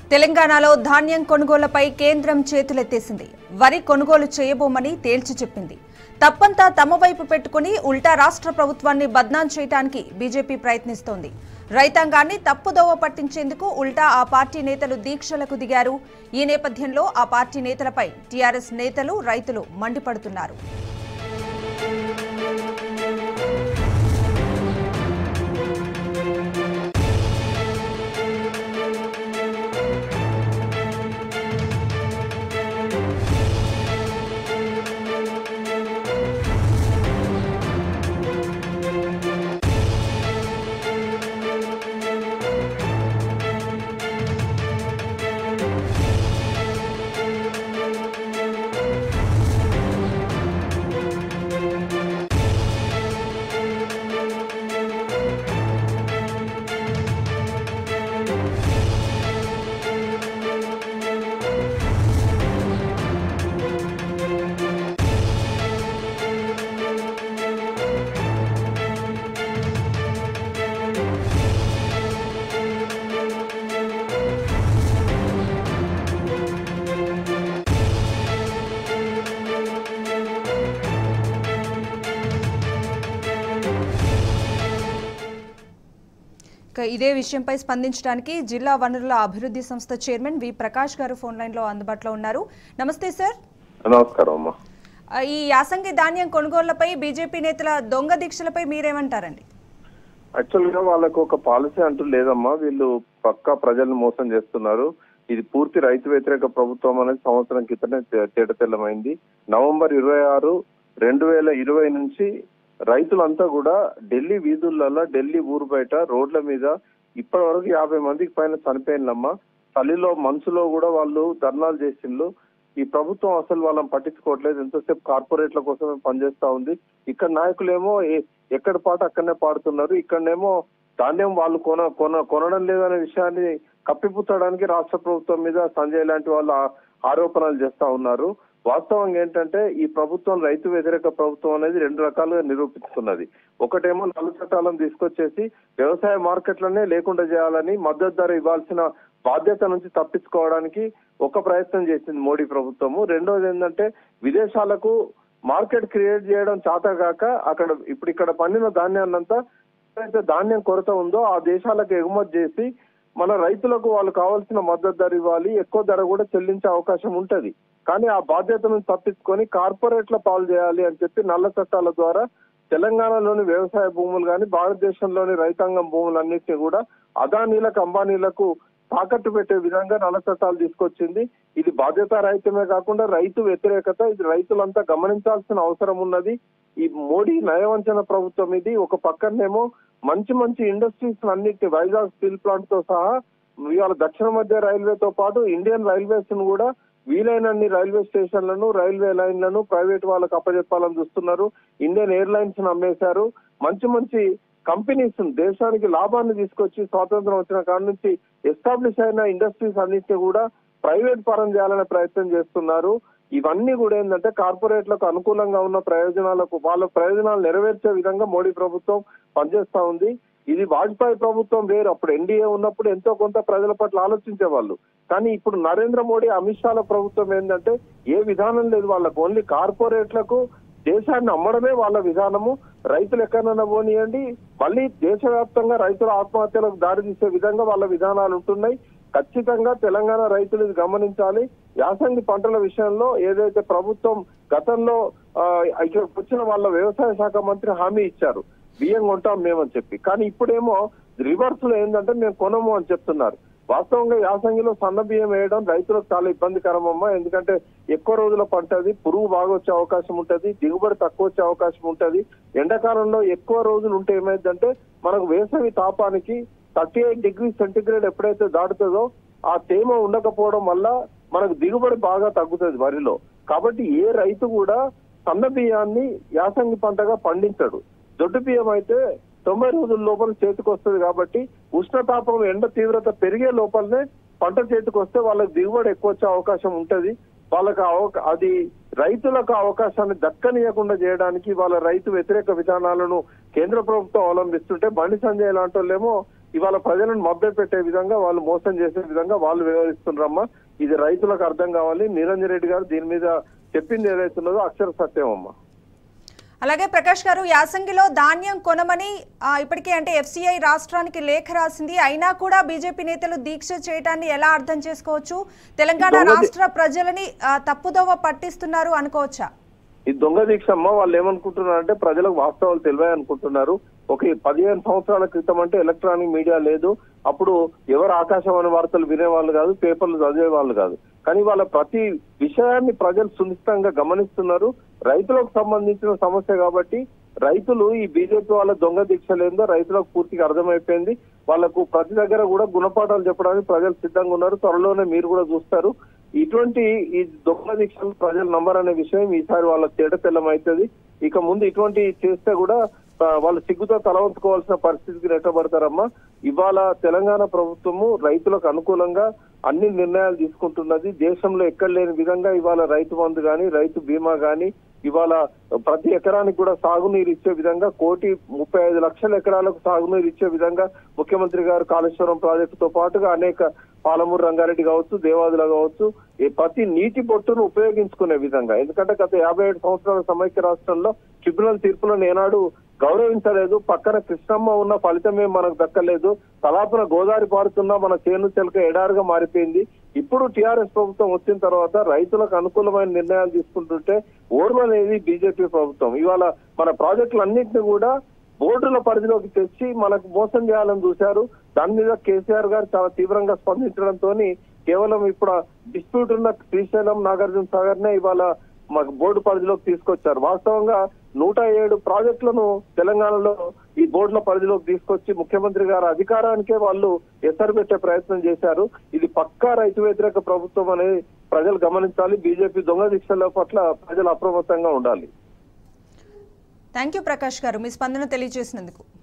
తెలంగాణలో ధాన్యం కొనుగోళ్లపై కేంద్రం చేతులెత్తేసింది వరి కొనుగోలు చేయబోమని తేల్చి చెప్పింది తప్పంతా తమ వైపు పెట్టుకుని ఉల్టా రాష్ట్ర ప్రభుత్వాన్ని బద్నాం చేయడానికి బీజేపీ ప్రయత్నిస్తోంది రైతాంగాన్ని తప్పుదోవ పట్టించేందుకు ఉల్టా ఆ పార్టీ నేతలు దీక్షలకు దిగారు ఈ నేపథ్యంలో ఆ పార్టీ నేతలపై టీఆర్ఎస్ నేతలు రైతులు మండిపడుతున్నారు ఇక ఇదే విషయంపై స్పందించడానికి జిల్లా వనరుల అభివృద్ధి సంస్థ చైర్మన్ వి ప్రకాష్ గారు ఫోన్ లైన్ లో అందుబాటులో ఉన్నారు నమస్తే సార్ నమస్కారం అమ్మా ఆ, ఈ యాసంగి ధాన్యం కొనుగోళ్లపై బీజేపీ నేతల దొంగ దీక్షలపై మీరేమంటారండి యాక్చువల్ గా వాళ్ళకు ఒక పాలసీ అంటూ లేదమ్మా వీళ్ళు పక్కా ప్రజల్ని మోసం చేస్తున్నారు ఇది పూర్తి రైతు వ్యతిరేక ప్రభుత్వం అనేది సంవత్సరం క్రితమే తే- తేటతెల్లమైంది నవంబర్ ఇరవై ఆరు రెండు వేల ఇరవై నుంచి రైతులంతా కూడా ఢిల్లీ వీధులలో ఢిల్లీ ఊరు బయట రోడ్ల మీద ఇప్పటి వరకు యాభై మందికి పైన చనిపోయిందమ్మా చలిలో మంచులో కూడా వాళ్ళు ధర్నాలు చేసిండ్రు ఈ ప్రభుత్వం అసలు వాళ్ళని పట్టించుకోవట్లేదు ఎంతసేపు కార్పొరేట్ల కోసమే పనిచేస్తా ఉంది ఇక్కడ నాయకులేమో ఏ- ఎక్కడ పాట అక్కడనే పాడుతున్నారు ఇక్కడనేమో ధాన్యం వాళ్ళు కొన కొన కొనడం లేదనే విషయాన్ని కప్పిపుచ్చడానికి రాష్ట్ర ప్రభుత్వం మీద సంజయ్ లాంటి వాళ్ళు ఆ- ఆరోపణలు చేస్తా ఉన్నారు వాస్తవంగా ఏంటంటే ఈ ప్రభుత్వం రైతు వ్యతిరేక ప్రభుత్వం అనేది రెండు రకాలుగా నిరూపిస్తున్నది ఒకటేమో నల్ల చట్టాలను తీసుకొచ్చేసి వ్యవసాయ మార్కెట్లనే లేకుండా చేయాలని మద్దతు ధర ఇవ్వాల్సిన బాధ్యత నుంచి తప్పించుకోవడానికి ఒక ప్రయత్నం చేసింది మోడీ ప్రభుత్వము రెండోది ఏంటంటే విదేశాలకు మార్కెట్ క్రియేట్ చేయడం చాతగాక అక్కడ ఇప్పుడు ఇక్కడ పండిన ధాన్యాన్నంతా ఎక్కడైతే ధాన్యం కొరత ఉందో ఆ దేశాలకు ఎగుమతి చేసి మన రైతులకు వాళ్ళు కావాల్సిన మద్దతు ధర ఇవ్వాలి ఎక్కువ ధర కూడా చెల్లించే అవకాశం ఉంటది కానీ ఆ బాధ్యతను తప్పించుకొని కార్పొరేట్ల పాలు చేయాలి అని చెప్పి నల్ల చట్టాల ద్వారా తెలంగాణలోని వ్యవసాయ భూములు కానీ భారతదేశంలోని రైతాంగం భూములన్నింటినీ కూడా అదానీలకు అంబానీలకు తాకట్టు పెట్టే విధంగా నల్ల చట్టాలు తీసుకొచ్చింది ఇది బాధ్యతారహితమే కాకుండా రైతు వ్యతిరేకత ఇది రైతులంతా గమనించాల్సిన అవసరం ఉన్నది ఈ మోడీ నయవంచన ప్రభుత్వం ఇది ఒక పక్కనేమో మంచి మంచి ఇండస్ట్రీస్ అన్నిటి వైజాగ్ స్టీల్ ప్లాంట్ తో సహా ఇవాళ దక్షిణ మధ్య రైల్వేతో పాటు ఇండియన్ రైల్వేస్ ను కూడా వీలైనన్ని రైల్వే స్టేషన్లను రైల్వే లైన్లను ప్రైవేట్ వాళ్ళకు అప్పచెప్పాలని చూస్తున్నారు ఇండియన్ ఎయిర్లైన్స్ ను అమ్మేశారు మంచి మంచి కంపెనీస్ దేశానికి లాభాన్ని తీసుకొచ్చి స్వాతంత్రం వచ్చిన కాడ నుంచి ఎస్టాబ్లిష్ అయిన ఇండస్ట్రీస్ అన్నిటిని కూడా ప్రైవేట్ పరం చేయాలనే ప్రయత్నం చేస్తున్నారు ఇవన్నీ కూడా ఏంటంటే కార్పొరేట్లకు అనుకూలంగా ఉన్న ప్రయోజనాలకు వాళ్ళ ప్రయోజనాలు నెరవేర్చే విధంగా మోడీ ప్రభుత్వం పనిచేస్తా ఉంది ఇది వాజ్పేయి ప్రభుత్వం వేరు అప్పుడు ఎన్డీఏ ఉన్నప్పుడు ఎంతో కొంత ప్రజల పట్ల ఆలోచించే వాళ్ళు కానీ ఇప్పుడు నరేంద్ర మోడీ అమిత్ షాల ప్రభుత్వం ఏంటంటే ఏ విధానం లేదు వాళ్ళకు ఓన్లీ కార్పొరేట్లకు దేశాన్ని అమ్మడమే వాళ్ళ విధానము రైతులు ఎక్కడైనా పోనీయండి మళ్ళీ దేశవ్యాప్తంగా రైతుల ఆత్మహత్యలకు దారి తీసే విధంగా వాళ్ళ విధానాలు ఉంటున్నాయి ఖచ్చితంగా తెలంగాణ రైతులు ఇది గమనించాలి యాసంగి పంటల విషయంలో ఏదైతే ప్రభుత్వం గతంలో ఆ, ఇక్కడికి వచ్చిన వాళ్ళ వ్యవసాయ శాఖ మంత్రి హామీ ఇచ్చారు బియ్యం కొంటాం మేమని చెప్పి కానీ ఇప్పుడేమో రివర్స్ లో ఏంటంటే మేము కొనము అని చెప్తున్నారు వాస్తవంగా యాసంగిలో సన్న బియ్యం వేయడం రైతులకు చాలా ఇబ్బందికరం అమ్మా ఎందుకంటే ఎక్కువ రోజుల పంట అది పురుగు బాగా వచ్చే అవకాశం ఉంటది దిగుబడి తక్కువ వచ్చే అవకాశం ఉంటది ఎండాకాలంలో ఎక్కువ రోజులు ఉంటే ఏమైందంటే మనకు వేసవి తాపానికి థర్టీ ఎయిట్ డిగ్రీ సెంటిగ్రేడ్ ఎప్పుడైతే దాటుతుందో ఆ తేమ ఉండకపోవడం వల్ల మనకు దిగుబడి బాగా తగ్గుతుంది వరిలో కాబట్టి ఏ రైతు కూడా సన్న బియ్యాన్ని యాసంగి పంటగా పండించడు దొడ్డు బియ్యం అయితే తొంభై రోజుల లోపల చేతికి వస్తుంది కాబట్టి ఉష్ణతాపం ఎండ తీవ్రత పెరిగే లోపలనే పంట చేతికి వస్తే వాళ్ళకి దిగుబడి ఎక్కువ వచ్చే అవకాశం ఉంటది వాళ్ళకి అవక- అది రైతులకు ఆ అవకాశాన్ని దక్కనీయకుండా చేయడానికి వాళ్ళ రైతు వ్యతిరేక విధానాలను కేంద్ర ప్రభుత్వం అవలంబిస్తుంటే బండి సంజయ్ లాంటి వాళ్ళేమో ఇవాళ ప్రజలను మభ్య పెట్టే విధంగా వాళ్ళు మోసం చేసే విధంగా వాళ్ళు వ్యవహరిస్తున్నారమ్మా ఇది రైతులకు అర్థం కావాలి నిరంజన్ రెడ్డి గారు దీని మీద చెప్పింది ఏదైతున్నదో అక్షర సత్యం అమ్మా అలాగే ప్రకాష్ గారు యాసంగిలో ధాన్యం కొనమని ఆ, ఇప్పటికే అంటే ఎఫ్సిఐ రాష్ట్రానికి లేఖ రాసింది అయినా కూడా బీజేపీ నేతలు దీక్ష చేయడాన్ని ఎలా అర్థం చేసుకోవచ్చు తెలంగాణ దొంగది- రాష్ట్ర ప్రజలని ఆ, తప్పుదోవ పట్టిస్తున్నారు అనుకోవచ్చా ఈ దొంగ దీక్ష అమ్మ వాళ్ళు ఏమనుకుంటున్నారు అంటే ప్రజలకు వాస్తవాలు తెలివే అనుకుంటున్నారు ఒక పదిహేను సంవత్సరాల క్రితం అంటే ఎలక్ట్రానిక్ మీడియా లేదు అప్పుడు ఎవరు ఆకాశవాణి వార్తలు వినేవాళ్ళు కాదు పేపర్లు చదివేవాళ్ళు కాదు కానీ వాళ్ళ ప్రతి విషయాన్ని ప్రజలు సునిశ్చితంగా గమనిస్తున్నారు రైతులకు సంబంధించిన సమస్య కాబట్టి రైతులు ఈ బీజేపీ వాళ్ళ దొంగ దీక్షలు ఏందో రైతులకు పూర్తిగా అర్థమైపోయింది వాళ్ళకు ప్రతి దగ్గర కూడా గుణపాఠాలు చెప్పడానికి ప్రజలు సిద్ధంగా ఉన్నారు త్వరలోనే మీరు కూడా చూస్తారు ఇటువంటి ఈ దొంగ దీక్షలు ప్రజలు నమ్మరు అనే విషయం ఈసారి వాళ్ళ తేట తెల్లం అవుతుంది ఇక ముందు ఇటువంటి చేస్తే కూడా ఆ, వాళ్ళు సిగ్గుతో తల వంచుకోవాల్సిన పరిస్థితికి నెట్టబడతారమ్మా ఇవాళ తెలంగాణ ప్రభుత్వము రైతులకు అనుకూలంగా అన్ని నిర్ణయాలు తీసుకుంటున్నది దేశంలో ఎక్కడ లేని విధంగా ఇవాళ రైతు బంధు గాని రైతు బీమా గాని ఇవాళ ప్రతి ఎకరానికి కూడా సాగునీరు ఇచ్చే విధంగా కోటి ముప్పై ఐదు లక్షల ఎకరాలకు సాగునీరు ఇచ్చే విధంగా ముఖ్యమంత్రి గారు కాళేశ్వరం ప్రాజెక్టుతో పాటుగా అనేక పాలమూరు రంగారెడ్డి కావచ్చు దేవాదుల కావచ్చు ఈ ప్రతి నీటి బొట్టును ఉపయోగించుకునే విధంగా ఎందుకంటే గత యాభై ఏడు సంవత్సరాల సమైక్య రాష్ట్రంలో ట్రిబ్యునల్ తీర్పులను ఏనాడు గౌరవించలేదు పక్కన కృష్ణమ్మ ఉన్న ఫలితమే మనకు దక్కలేదు తలాపున గోదావరి పారుతున్నా మన చేను చెలక ఎడారుగా మారిపోయింది ఇప్పుడు టిఆర్ఎస్ ప్రభుత్వం వచ్చిన తర్వాత రైతులకు అనుకూలమైన నిర్ణయాలు తీసుకుంటుంటే ఓర్వ అనేది బీజేపీ ప్రభుత్వం ఇవాళ మన ప్రాజెక్టులన్నింటినీ కూడా బోర్డుల పరిధిలోకి తెచ్చి మనకు మోసం చేయాలని చూశారు దాని మీద కేసీఆర్ గారు చాలా తీవ్రంగా స్పందించడంతో కేవలం ఇప్పుడు డిస్ప్యూట్ ఉన్న శ్రీశైలం నాగార్జున సాగర్ నే ఇవాళ మాకు బోర్డు పరిధిలోకి తీసుకొచ్చారు వాస్తవంగా నూట ఏడు ప్రాజెక్టులను తెలంగాణలో ఈ బోర్డుల పరిధిలోకి తీసుకొచ్చి ముఖ్యమంత్రి గారి అధికారానికే వాళ్ళు ఎసరు పెట్టే ప్రయత్నం చేశారు ఇది పక్కా రైతు వ్యతిరేక ప్రభుత్వం అనేది ప్రజలు గమనించాలి బీజేపీ దొంగ దీక్షల పట్ల ప్రజలు అప్రమత్తంగా ఉండాలి థ్యాంక్ యూ ప్రకాష్ గారు మీ స్పందన తెలియజేసినందుకు